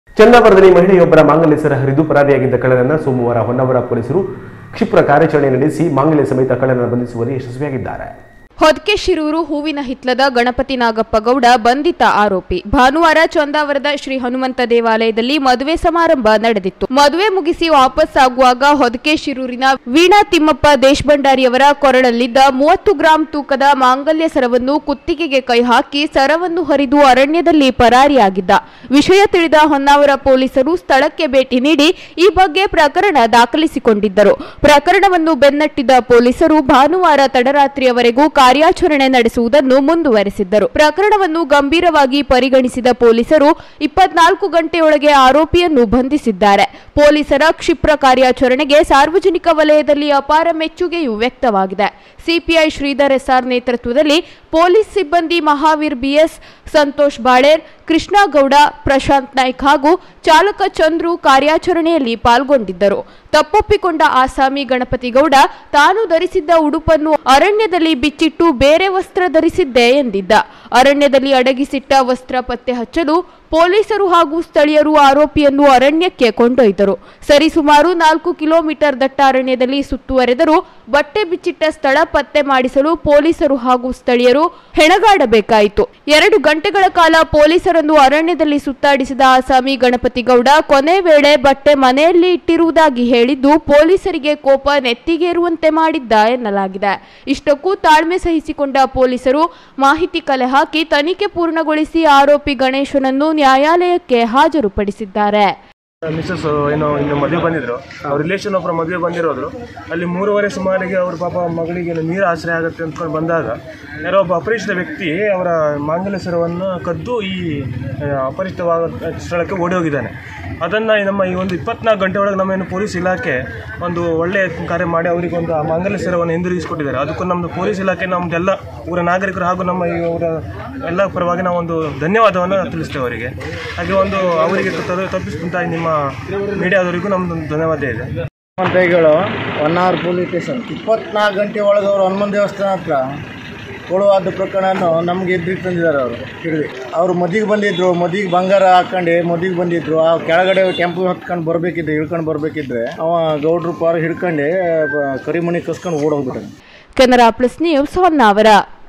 ಚಂದಾಪುರದಲ್ಲಿ ಮಹಿಳೆಯೊಬ್ಬರ ಮಾಂಗಲ್ಯ ಸರ ಹರಿದು ಪರಾರಿಯಾಗಿದ್ದ ಕಳ್ಳನನ್ನ ಸೋಮವಾರ ಹೊನ್ನವರ ಪೊಲೀಸರು ಕ್ಷಿಪ್ರ ಕಾರ್ಯಾಚರಣೆ ನಡೆಸಿ ಮಾಂಗಲ್ಯ ಸಮೇತ ಕಳ್ಳನನ್ನು ಬಂಧಿಸುವಲ್ಲಿ ಯಶಸ್ವಿಯಾಗಿದ್ದಾರೆ ಹೊದ್ಕೆ ಶಿರೂರು ಹೂವಿನ ಹಿತ್ಲದ ಗಣಪತಿ ನಾಗಪ್ಪ ಗೌಡ ಬಂಧಿತ ಆರೋಪಿ ಭಾನುವಾರ ಚಂದಾವರದ ಶ್ರೀ ಹನುಮಂತ ದೇವಾಲಯದಲ್ಲಿ ಮದುವೆ ಸಮಾರಂಭ ನಡೆದಿತ್ತು ಮದುವೆ ಮುಗಿಸಿ ವಾಪಸ್ ಆಗುವಾಗ ಹೊದ್ಕೆ ಶಿರೂರಿನ ವೀಣಾ ತಿಮ್ಮಪ್ಪ ದೇಶಭಂಡಾರಿಯವರ ಕೊರಳಲ್ಲಿದ್ದ ಮೂವತ್ತು ಗ್ರಾಂ ತೂಕದ ಮಾಂಗಲ್ಯ ಸರವನ್ನು ಕುತ್ತಿಗೆಗೆ ಕೈ ಹಾಕಿ ಸರವನ್ನು ಹರಿದು ಅರಣ್ಯದಲ್ಲಿ ಪರಾರಿಯಾಗಿದ್ದ ವಿಷಯ ತಿಳಿದ ಹೊನ್ನಾವರ ಪೊಲೀಸರು ಸ್ಥಳಕ್ಕೆ ಭೇಟಿ ನೀಡಿ ಈ ಬಗ್ಗೆ ಪ್ರಕರಣ ದಾಖಲಿಸಿಕೊಂಡಿದ್ದರು ಪ್ರಕರಣವನ್ನು ಬೆನ್ನಟ್ಟಿದ ಪೊಲೀಸರು ಭಾನುವಾರ ತಡರಾತ್ರಿಯವರೆಗೂ ಕಾರ್ಯಾಚರಣೆ ನಡೆಸುವುದನ್ನು ಮುಂದುವರೆಸಿದ್ದರು ಪ್ರಕರಣವನ್ನು ಗಂಭೀರವಾಗಿ ಪರಿಗಣಿಸಿದ ಪೊಲೀಸರು ಇಪ್ಪತ್ನಾಲ್ಕು ಗಂಟೆಯೊಳಗೆ ಆರೋಪಿಯನ್ನು ಬಂಧಿಸಿದ್ದಾರೆ ಪೊಲೀಸರ ಕ್ಷಿಪ್ರ ಕಾರ್ಯಾಚರಣೆಗೆ ಸಾರ್ವಜನಿಕ ವಲಯದಲ್ಲಿ ಅಪಾರ ಮೆಚ್ಚುಗೆಯೂ ವ್ಯಕ್ತವಾಗಿದೆ ಸಿಪಿಐ ಶ್ರೀಧರ್ ಎಸ್ಆರ್ ನೇತೃತ್ವದಲ್ಲಿ ಪೊಲೀಸ್ ಸಿಬ್ಬಂದಿ ಮಹಾವೀರ್ ಬಿಎಸ್ ಸಂತೋಷ್ ಬಾಳೇರ್ ಕೃಷ್ಣ ಗೌಡ ಪ್ರಶಾಂತ್ ನಾಯ್ಕ್ ಹಾಗೂ ಚಾಲಕ ಚಂದ್ರು ಕಾರ್ಯಾಚರಣೆಯಲ್ಲಿ ಪಾಲ್ಗೊಂಡಿದ್ದರು ತಪ್ಪೊಪ್ಪಿಕೊಂಡ ಆಸಾಮಿ ಗಣಪತಿ ಗೌಡ ತಾನು ಧರಿಸಿದ್ದ ಉಡುಪನ್ನು ಅರಣ್ಯದಲ್ಲಿ ಬಿಚ್ಚಿಟ್ಟು ಬೇರೆ ವಸ್ತ್ರ ಧರಿಸಿದ್ದೆ ಎಂದಿದ್ದ ಅರಣ್ಯದಲ್ಲಿ ಅಡಗಿಸಿಟ್ಟ ವಸ್ತ್ರ ಪತ್ತೆ ಹಚ್ಚಲು ಪೊಲೀಸರು ಹಾಗೂ ಸ್ಥಳೀಯರು ಆರೋಪಿಯನ್ನು ಅರಣ್ಯಕ್ಕೆ ಕೊಂಡೊಯ್ದರು ಸರಿಸುಮಾರು ನಾಲ್ಕು ಕಿಲೋಮೀಟರ್ ದಟ್ಟ ಅರಣ್ಯದಲ್ಲಿ ಸುತ್ತುವರೆದರೂ ಬಟ್ಟೆ ಬಿಚ್ಚಿಟ್ಟ ಸ್ಥಳ ಪತ್ತೆ ಮಾಡಿಸಲು ಪೊಲೀಸರು ಹಾಗೂ ಸ್ಥಳೀಯರು ಹೆಣಗಾಡಬೇಕಾಯಿತು ಎರಡು ಗಂಟೆಗಳ ಕಾಲ ಪೊಲೀಸರನ್ನು ಅರಣ್ಯದಲ್ಲಿ ಸುತ್ತಾಡಿಸಿದ ಆಸಾಮಿ ಗಣಪತಿ ಗೌಡ ಕೊನೆ ವೇಳೆ ಬಟ್ಟೆ ಮನೆಯಲ್ಲಿ ಇಟ್ಟಿರುವುದಾಗಿ ಹೇಳಿದ್ದು ಪೊಲೀಸರಿಗೆ ಕೋಪ ನೆತ್ತಿಗೇರುವಂತೆ ಮಾಡಿದ್ದ ಎನ್ನಲಾಗಿದೆ ಇಷ್ಟಕ್ಕೂ ತಾಳ್ಮೆ ಸಹಿಸಿಕೊಂಡ ಪೊಲೀಸರು ಮಾಹಿತಿ ಕಲೆ ಹಾಕಿ ತನಿಖೆ ಪೂರ್ಣಗೊಳಿಸಿ ಆರೋಪಿ ಗಣೇಶನನ್ನು ನ್ಯಾಯಾಲಯಕ್ಕೆ ಹಾಜರುಪಡಿಸಿದ್ದಾರೆ ಮಿಸ್ಸಸ್ ಏನೋ ಇನ್ನು ಮದುವೆ ಬಂದಿದ್ರು ಅವ್ರ ರಿಲೇಷನ್ ಒಬ್ಬರ ಮದುವೆ ಬಂದಿರೋದು ಅಲ್ಲಿ ಮೂರುವರೆ ಸುಮಾರಿಗೆ ಅವ್ರ ಪಾಪ ಮಗಳಿಗೆ ನೀರು ಆಶ್ರಯ ಆಗುತ್ತೆ ಅಂದ್ಕೊಂಡು ಬಂದಾಗ ಯಾರೋ ಒಬ್ಬ ಅಪರಿಚಿತ ವ್ಯಕ್ತಿ ಅವರ ಮಾಂಗಲ್ಯ ಸರವನ್ನು ಕದ್ದು ಈ ಆ, ಅಪರಿಚಿತವಾದ ಸ್ಥಳಕ್ಕೆ ಓಡಿ ಹೋಗಿದ್ದಾನೆ ಅದನ್ನು ನಮ್ಮ ಈ ಒಂದು ಇಪ್ಪತ್ನಾಲ್ಕು ಗಂಟೆ ಒಳಗೆ ನಮ್ಮ ಏನು ಪೊಲೀಸ್ ಇಲಾಖೆ ಒಂದು ಒಳ್ಳೆಯ ಕಾರ್ಯ ಮಾಡಿ ಅವರಿಗೆ ಒಂದು ಆ ಮಾಂಗಲ್ಯ ಸರವನ್ನು ಹಿಂದಿರುಗಿಸಿಕೊಟ್ಟಿದ್ದಾರೆ ಅದಕ್ಕೂ ನಮ್ಮದು ಪೊಲೀಸ್ ಇಲಾಖೆ ನಮ್ಮದೆಲ್ಲ ಊರ ನಾಗರಿಕರು ಹಾಗೂ ನಮ್ಮ ಈ ಊರ ಎಲ್ಲ ಪರವಾಗಿ ನಾವು ಒಂದು ಧನ್ಯವಾದವನ್ನು ತಿಳಿಸ್ತೇವೆ ಅವರಿಗೆ ಹಾಗೆ ಒಂದು ಅವರಿಗೆ ತ- ತಪ್ಪಿಸಿದಂಥ ನಿಮ್ಮ ಮೀಡಿಯಾದವರಿಗೂ ನಮ್ಮದು ಧನ್ಯವಾದ ಇದೆ ಮಂತ್ರಿಗಳು ಒನ್ ಅವರ್ ಪೊಲೀಸ್ ಸ್ಟೇಷನ್ ಇಪ್ಪತ್ನಾಲ್ಕು ಗಂಟೆ ಒಳಗೆ ಅವರು ಹನುಮನ್ ದೇವಸ್ಥಾನ ಹತ್ರ ಕೊಡುವಾದ ಪ್ರಕರಣವನ್ನು ನಮಗೆ ಎದುರಿಗೆ ತಂದಿದ್ದಾರೆ ಅವರು ಹಿಡಿದು ಅವರು ಮದಿಗೆ ಬಂದಿದ್ರು ಮದಿಗೆ ಬಂಗಾರ ಹಾಕೊಂಡು ಮದಿಗೆ ಬಂದಿದ್ರು ಆ ಕೆಳಗಡೆ ಟೆಂಪು ಹತ್ಕೊಂಡು ಬರಬೇಕಿದ್ರೆ ಇಳ್ಕೊಂಡು ಬರಬೇಕಿದ್ರೆ ಅವ ಗೌಡ್ರು ಪಾರು ಹಿಡ್ಕೊಂಡು ಬ- ಕರಿಮಣಿ ಕಸ್ಕೊಂಡು ಓಡೋಗ್ಬಿಟ್ಟಾನೆ ಕೆನರಾ ಪ್ಲಸ್ ನ್ಯೂಸ್ ಹೊನ್ನಾವರ